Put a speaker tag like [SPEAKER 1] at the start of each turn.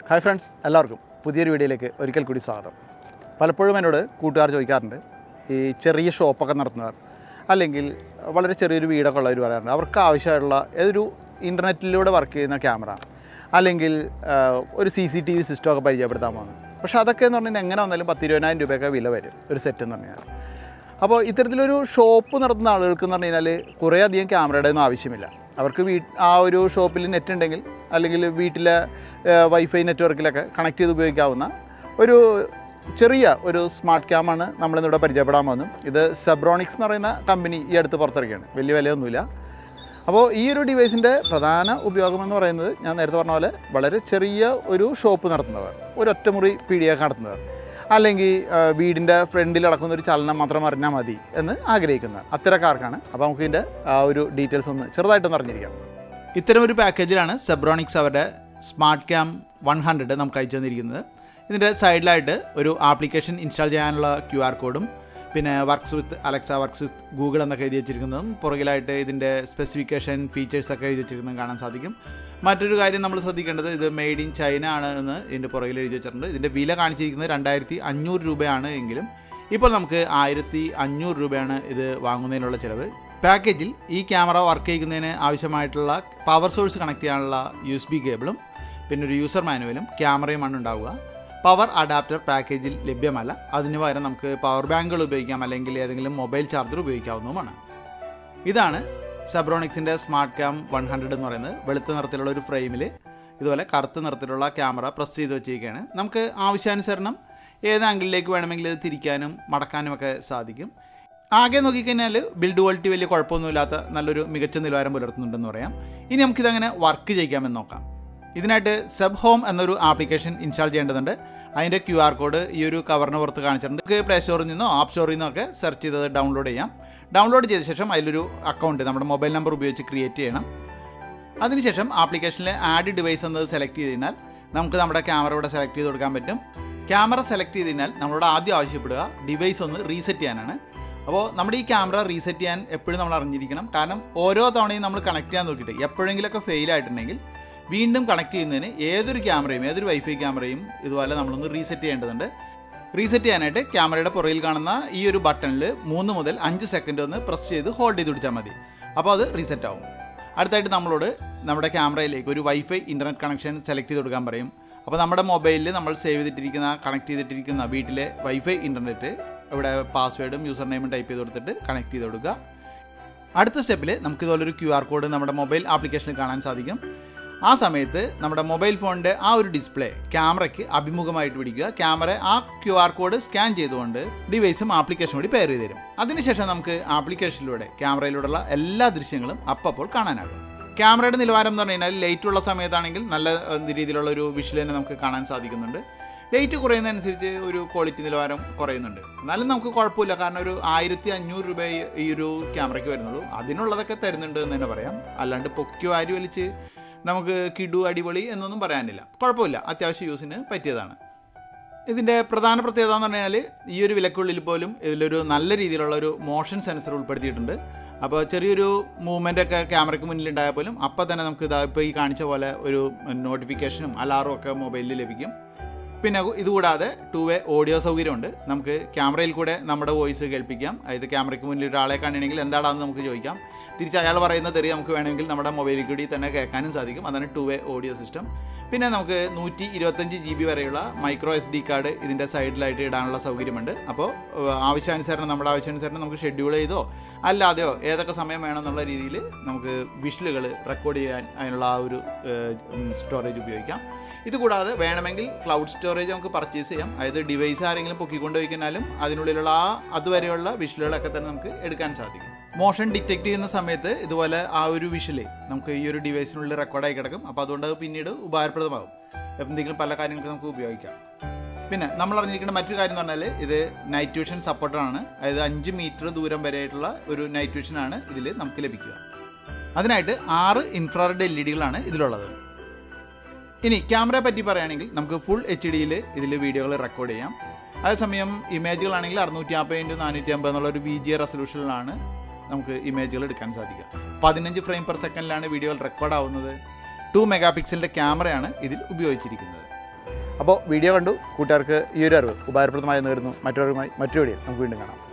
[SPEAKER 1] hi friends എല്ലാവർക്കും പുതിയൊരു വീഡിയോയിലേക്ക് ഒരിക്കൽ കൂടി സ്വാഗതം പലപ്പോഴും എന്നോട് കൂട്ടുകാർ ചോദിക്കാറുണ്ട് ഈ ചെറിയ ഷോപ്പൊക്കെ നടത്തുന്നവർ അല്ലെങ്കിൽ വളരെ ചെറിയൊരു വീടൊക്കെ ഉള്ളവർ പറയാറുണ്ട് അവർക്ക് ആവശ്യമായിട്ടുള്ള ഏതൊരു ഇൻ്റർനെറ്റിലൂടെ വർക്ക് ചെയ്യുന്ന ക്യാമറ അല്ലെങ്കിൽ ആ, ഒരു സി സി ടി വി സിസ്റ്റമൊക്കെ പരിചയപ്പെടുത്താൻ പോകുന്നു പക്ഷേ അതൊക്കെ എന്ന് പറഞ്ഞാൽ എങ്ങനെ വന്നാലും പത്ത് ഇരുപതിനായിരം രൂപയൊക്കെ വില വരും ഒരു സെറ്റ് എന്ന് പറഞ്ഞാൽ അപ്പോൾ ഇത്തരത്തിലൊരു ഷോപ്പ് നടത്തുന്ന ആളുകൾക്ക് എന്ന് പറഞ്ഞു കഴിഞ്ഞാൽ കുറേ അധികം ക്യാമറയുടെ ഒന്നും ആവശ്യമില്ല അവർക്ക് വീ ആ ഒരു ഷോപ്പിൽ നെറ്റ് ഉണ്ടെങ്കിൽ അല്ലെങ്കിൽ വീട്ടിലെ വൈഫൈ നെറ്റ്വർക്കിലൊക്കെ കണക്ട് ചെയ്ത് ഉപയോഗിക്കാവുന്ന ഒരു ചെറിയ ഒരു സ്മാർട്ട് ക്യാമാണ് നമ്മളിന്നിവിടെ പരിചയപ്പെടാൻ പോകുന്നത് ഇത് സെബ്രോണിക്സ് എന്ന് പറയുന്ന കമ്പനി ഈ അടുത്ത് പുറത്തിറക്കിയാണ് വലിയ വിലയൊന്നുമില്ല അപ്പോൾ ഈ ഒരു ഡിവൈസിൻ്റെ പ്രധാന ഉപയോഗം എന്ന് പറയുന്നത് ഞാൻ നേരത്തെ പറഞ്ഞ പോലെ വളരെ ചെറിയ ഒരു ഷോപ്പ് നടത്തുന്നവർ ഒരു ഒറ്റമുറി പീടിയൊക്കെ നടത്തുന്നവർ അല്ലെങ്കിൽ ആ, വീടിൻ്റെ ഫ്രണ്ടിൽ നടക്കുന്ന ഒരു ചലനം മാത്രം അറിഞ്ഞാൽ മതി എന്ന് ആഗ്രഹിക്കുന്ന അത്തരക്കാർക്കാണ് അപ്പോൾ നമുക്ക് ഇതിൻ്റെ ആ ഒരു ഡീറ്റെയിൽസ് ഒന്ന് ചെറുതായിട്ടൊന്ന് അറിഞ്ഞിരിക്കാം
[SPEAKER 2] ഇത്തരം ഒരു പാക്കേജിലാണ് സെബ്രോണിക്സ് അവരുടെ സ്മാർട്ട് ക്യാം വൺ ഹൺഡ്രഡ് നമുക്ക് അയച്ചു തന്നിരിക്കുന്നത് ഇതിൻ്റെ സൈഡിലായിട്ട് ഒരു ആപ്ലിക്കേഷൻ ഇൻസ്റ്റാൾ ചെയ്യാനുള്ള ക്യു ആർ കോഡും പിന്നെ works with Alexa works with Google എന്നൊക്കെ എഴുതി വെച്ചിരിക്കുന്നതും പുറകിലായിട്ട് ഇതിൻ്റെ സ്പെസിഫിക്കേഷൻ ഫീച്ചേഴ്സ് ഒക്കെ എഴുതി വെച്ചിരിക്കുന്നതും കാണാൻ സാധിക്കും മറ്റൊരു കാര്യം നമ്മൾ ശ്രദ്ധിക്കേണ്ടത് ഇത് മെയ്ഡ് ഇൻ ചൈന ആണ് എന്ന് ഇതിൻ്റെ പുറകിൽ എഴുതി വെച്ചിട്ടുണ്ട് ഇതിൻ്റെ വില കാണിച്ചിരിക്കുന്നത് രണ്ടായിരത്തി അഞ്ഞൂറ് രൂപയാണ് എങ്കിലും ഇപ്പോൾ നമുക്ക് ആയിരത്തി അഞ്ഞൂറ് രൂപയാണ് ഇത് വാങ്ങുന്നതിനുള്ള ചിലവ് പാക്കേജിൽ ഈ ക്യാമറ വർക്ക് ചെയ്യുന്നതിന് ആവശ്യമായിട്ടുള്ള പവർ സോഴ്സ് കണക്ട് ചെയ്യാനുള്ള യു എസ് ബി കേബിളും പിന്നെ ഒരു യൂസർ മാനുവലും ക്യാമറയുമാണ് ഉണ്ടാവുക പവർ അഡാപ്റ്റർ പാക്കേജിൽ ലഭ്യമല്ല അതിന് പകരം നമുക്ക് പവർ ബാങ്കുകൾ ഉപയോഗിക്കാം അല്ലെങ്കിൽ ഏതെങ്കിലും മൊബൈൽ ചാർജർ ഉപയോഗിക്കാവുന്നതുമാണ് ഇതാണ് സബ്രോണിക്സിൻ്റെ സ്മാർട്ട് ക്യാം വൺ ഹൺഡ്രഡ് എന്ന് പറയുന്നത് വെളുത്ത നിറത്തിലുള്ള ഒരു ഫ്രെയിമിൽ ഇതുപോലെ കറുത്ത നിറത്തിലുള്ള ക്യാമറ പ്രസ് ചെയ്ത് വെച്ചിരിക്കുകയാണ് നമുക്ക് ആവശ്യാനുസരണം ഏത് ആംഗിളിലേക്ക് വേണമെങ്കിൽ ഇത് തിരിക്കാനും മടക്കാനും ഒക്കെ സാധിക്കും ആകെ നോക്കിക്കഴിഞ്ഞാൽ ബിൽഡ് ക്വാളിറ്റി വലിയ കുഴപ്പമൊന്നുമില്ലാത്ത നല്ലൊരു മികച്ച നിലവാരം പുലർത്തുന്നുണ്ടെന്ന് പറയാം ഇനി നമുക്കിതങ്ങനെ വർക്ക് ചെയ്യിക്കാമെന്ന് നോക്കാം ഇതിനായിട്ട് സബ് ഹോം എന്നൊരു ആപ്ലിക്കേഷൻ ഇൻസ്റ്റാൾ ചെയ്യേണ്ടതുണ്ട് അതിൻ്റെ ക്യു ആർ കോഡ് ഈ ഒരു കവറിന് പുറത്ത് കാണിച്ചിട്ടുണ്ട് നമുക്ക് പ്ലേ സ്റ്റോറിൽ നിന്നോ ആപ്പ് സ്റ്റോറിൽ നിന്നോ ഒക്കെ സെർച്ച് ചെയ്തത് ഡൗൺലോഡ് ചെയ്യാം ഡൗൺലോഡ് ചെയ്ത ശേഷം അതിലൊരു അക്കൗണ്ട് നമ്മുടെ മൊബൈൽ നമ്പർ ഉപയോഗിച്ച് ക്രിയേറ്റ് ചെയ്യണം അതിനുശേഷം ആപ്ലിക്കേഷനിൽ ആഡ് ഡിവൈസ് എന്നത് സെലക്ട് ചെയ്ത് കഴിഞ്ഞാൽ നമുക്ക് നമ്മുടെ ക്യാമറ ഇവിടെ സെലക്ട് ചെയ്ത് കൊടുക്കാൻ പറ്റും ക്യാമറ സെലക്ട് ചെയ്ത് കഴിഞ്ഞാൽ നമ്മളോട് ആദ്യം ആവശ്യപ്പെടുക ഡിവൈസ് ഒന്ന് റീസെറ്റ് ചെയ്യാനാണ് അപ്പോൾ നമ്മുടെ ഈ ക്യാമറ റീസെറ്റ് ചെയ്യാൻ എപ്പോഴും നമ്മൾ അറിഞ്ഞിരിക്കണം കാരണം ഓരോ തവണയും നമ്മൾ കണക്ട് ചെയ്യാൻ നോക്കിയിട്ട് എപ്പോഴെങ്കിലുമൊക്കെ ഫെയിൽ ആയിട്ടുണ്ടെങ്കിൽ വീണ്ടും കണക്ട് ചെയ്യുന്നതിന് ഏതൊരു ക്യാമറയും ഏതൊരു വൈഫൈ ക്യാമറയും ഇതുപോലെ നമ്മളൊന്ന് റീസെറ്റ് ചെയ്യേണ്ടതുണ്ട് റീസെറ്റ് ചെയ്യാനായിട്ട് ക്യാമറയുടെ പുറകിൽ കാണുന്ന ഈ ഒരു ബട്ടണിൽ മൂന്ന് മുതൽ അഞ്ച് സെക്കൻഡ് ഒന്ന് പ്രസ് ചെയ്ത് ഹോൾഡ് ചെയ്ത് പിടിച്ചാൽ മതി അപ്പോൾ അത് റീസെറ്റ് ആവും അടുത്തായിട്ട് നമ്മളോട് നമ്മുടെ ക്യാമറയിലേക്ക് ഒരു വൈഫൈ ഇൻ്റർനെറ്റ് കണക്ഷൻ സെലക്ട് ചെയ്ത് കൊടുക്കാൻ പറയും അപ്പോൾ നമ്മുടെ മൊബൈലിൽ നമ്മൾ സേവ് ചെയ്തിട്ടിരിക്കുന്ന കണക്ട് ചെയ്തിട്ടിരിക്കുന്ന വീട്ടിലെ വൈഫൈ ഇൻ്റർനെറ്റ് ഇവിടെ പാസ്വേഡും യൂസർ നെയിമും ടൈപ്പ് ചെയ്ത് കൊടുത്തിട്ട് കണക്ട് ചെയ്ത് കൊടുക്കുക അടുത്ത സ്റ്റെപ്പിൽ നമുക്ക് ഇതുപോലൊരു ക്യു ആർ കോഡ് നമ്മുടെ മൊബൈൽ ആപ്ലിക്കേഷനിൽ കാണാൻ സാധിക്കും ആ സമയത്ത് നമ്മുടെ മൊബൈൽ ഫോണിൻ്റെ ആ ഒരു ഡിസ്പ്ലേ ക്യാമറയ്ക്ക് അഭിമുഖമായിട്ട് പിടിക്കുക ക്യാമറ ആ ക്യു ആർ കോഡ് സ്കാൻ ചെയ്തുകൊണ്ട് ഡിവൈസും ആപ്ലിക്കേഷനും കൂടി പെയർ ചെയ്ത് തരും അതിനുശേഷം നമുക്ക് ആപ്ലിക്കേഷനിലൂടെ ക്യാമറയിലൂടെയുള്ള എല്ലാ ദൃശ്യങ്ങളും അപ്പോൾ കാണാനാകും ക്യാമറയുടെ നിലവാരം എന്ന് പറഞ്ഞു കഴിഞ്ഞാൽ ലൈറ്റ് ഉള്ള സമയത്താണെങ്കിൽ നല്ല ഏഹ്, രീതിയിലുള്ള ഒരു വിഷ്വൽ തന്നെ നമുക്ക് കാണാൻ സാധിക്കുന്നുണ്ട് ലൈറ്റ് കുറയുന്നതനുസരിച്ച് ഒരു ക്വാളിറ്റി നിലവാരം കുറയുന്നുണ്ട് എന്നാലും നമുക്ക് കുഴപ്പമില്ല കാരണം ഒരു ആയിരത്തി അഞ്ഞൂറ് രൂപ ഈ- ഈ ഒരു ക്യാമറയ്ക്ക് വരുന്നുള്ളൂ അതിനുള്ളതൊക്കെ തരുന്നുണ്ട് എന്ന് തന്നെ പറയാം അല്ലാണ്ട് പൊക്കി വാരി വലിച്ച് നമുക്ക് കിടു അടിപൊളി എന്നൊന്നും പറയാനില്ല കുഴപ്പമില്ല അത്യാവശ്യം യൂസിന് പറ്റിയതാണ് ഇതിൻ്റെ പ്രധാന പ്രത്യേകത എന്ന് പറഞ്ഞാൽ ഈ ഒരു വിലക്കുള്ളിൽ പോലും ഇതിലൊരു നല്ല രീതിയിലുള്ള ഒരു മോഷൻ സെൻസർ ഉൾപ്പെടുത്തിയിട്ടുണ്ട് അപ്പോൾ ചെറിയൊരു മൂവ്മെൻ്റ് ഒക്കെ ക്യാമറയ്ക്ക് മുന്നിൽ ഉണ്ടായാൽ പോലും അപ്പോൾ തന്നെ നമുക്ക് ഇതാ ഇപ്പോൾ ഈ കാണിച്ച പോലെ ഒരു നോട്ടിഫിക്കേഷനും അലാറും ഒക്കെ മൊബൈലിൽ ലഭിക്കും പിന്നെ ഇതുകൂടാതെ ടു വേ ഓഡിയോ സൗകര്യമുണ്ട് നമുക്ക് ക്യാമറയിൽ കൂടെ നമ്മുടെ വോയിസ് കേൾപ്പിക്കാം അതായത് ക്യാമറയ്ക്ക് മുന്നിൽ ഒരാളെ കാണണമെങ്കിൽ എന്താണെന്ന് നമുക്ക് ചോദിക്കാം തിരിച്ച് അയാൾ പറയുന്ന തെറി നമുക്ക് വേണമെങ്കിൽ നമ്മുടെ മൊബൈലിൽ കൂടി തന്നെ കേൾക്കാനും സാധിക്കും അതാണ് ടു വേ ഓഡിയോ സിസ്റ്റം പിന്നെ നമുക്ക് നൂറ്റി ഇരുപത്തഞ്ച് ജി ബി വരെയുള്ള മൈക്രോ എസ് ഡി കാർഡ് ഇതിൻ്റെ സൈഡിലായിട്ട് ഇടാനുള്ള സൗകര്യമുണ്ട് അപ്പോൾ ഏഹ്, ആവശ്യാനുസരണം നമ്മുടെ ആവശ്യാനുസരണം നമുക്ക് ഷെഡ്യൂൾ ചെയ്തോ അല്ലാതെയോ ഏതൊക്കെ സമയം വേണമെന്നുള്ള രീതിയിൽ നമുക്ക് വിഷ്വലുകൾ റെക്കോർഡ് ചെയ്യാൻ അതിനുള്ള ആ ഒരു സ്റ്റോറേജ് ഉപയോഗിക്കാം ഇതുകൂടാതെ വേണമെങ്കിൽ ക്ലൗഡ് സ്റ്റോറേജ് നമുക്ക് പർച്ചേസ് ചെയ്യാം അതായത് ഡിവൈസ് ആരെങ്കിലും പൊക്കിക്കൊണ്ട് വയ്ക്കുന്നാലും അതിനുള്ളിലുള്ള ആ അതുവരെയുള്ള വിഷ്വലുകളൊക്കെ തന്നെ നമുക്ക് എടുക്കാൻ സാധിക്കും മോഷൻ ഡിറ്റക്ട് ചെയ്യുന്ന സമയത്ത് ഇതുപോലെ ആ ഒരു വിഷ്വല് നമുക്ക് ഈ ഒരു ഡിവൈസിനുള്ളിൽ റെക്കോർഡായി കിടക്കും അപ്പോൾ അതുകൊണ്ട് അത് പിന്നീട് ഉപകാരപ്രദമാകും എന്തെങ്കിലും പല കാര്യങ്ങൾക്ക് നമുക്ക് ഉപയോഗിക്കാം പിന്നെ നമ്മൾ അറിഞ്ഞിരിക്കേണ്ട മറ്റൊരു കാര്യം എന്ന് പറഞ്ഞാൽ ഇത് നൈറ്റ് വിഷൻ സപ്പോർട്ടറാണ് അതായത് അഞ്ച് മീറ്റർ ദൂരം വരെയായിട്ടുള്ള ഒരു നൈറ്റ് വിഷനാണ് ഇതിൽ നമുക്ക് ലഭിക്കുക അതിനായിട്ട് ആറ് ഇൻഫ്രാറെഡ് എൽ ഇ ഡികളാണ് ഇതിലുള്ളത് ഇനി ക്യാമറയെ പറ്റി പറയുകയാണെങ്കിൽ നമുക്ക് ഫുൾ എച്ച് ഡിയിൽ ഇതിൽ വീഡിയോകൾ റെക്കോർഡ് ചെയ്യാം അതേസമയം ഇമേജുകളാണെങ്കിൽ അറുന്നൂറ്റി അമ്പത് ഇൻറ്റു നാനൂറ്റി അമ്പത് എന്നുള്ള ഒരു വി ജി റെസൊല്യൂഷനിലാണ് നമുക്ക് ഇമേജുകൾ എടുക്കാൻ സാധിക്കുക പതിനഞ്ച് ഫ്രെയിം പെർ സെക്കൻഡിലാണ് വീഡിയോകൾ റെക്കോർഡ് ആവുന്നത് ടു മെഗാ പിക്സലിൻ്റെ ക്യാമറയാണ് ഇതിൽ ഉപയോഗിച്ചിരിക്കുന്നത്
[SPEAKER 1] അപ്പോൾ വീഡിയോ കണ്ടു കൂട്ടുകാർക്ക് ഈ ഒരു അറിവ് ഉപകാരപ്രദമായെന്ന് വരുന്നു മറ്റൊരുമായി മറ്റൊരു വീഡിയോ നമുക്ക് വീണ്ടും കാണാം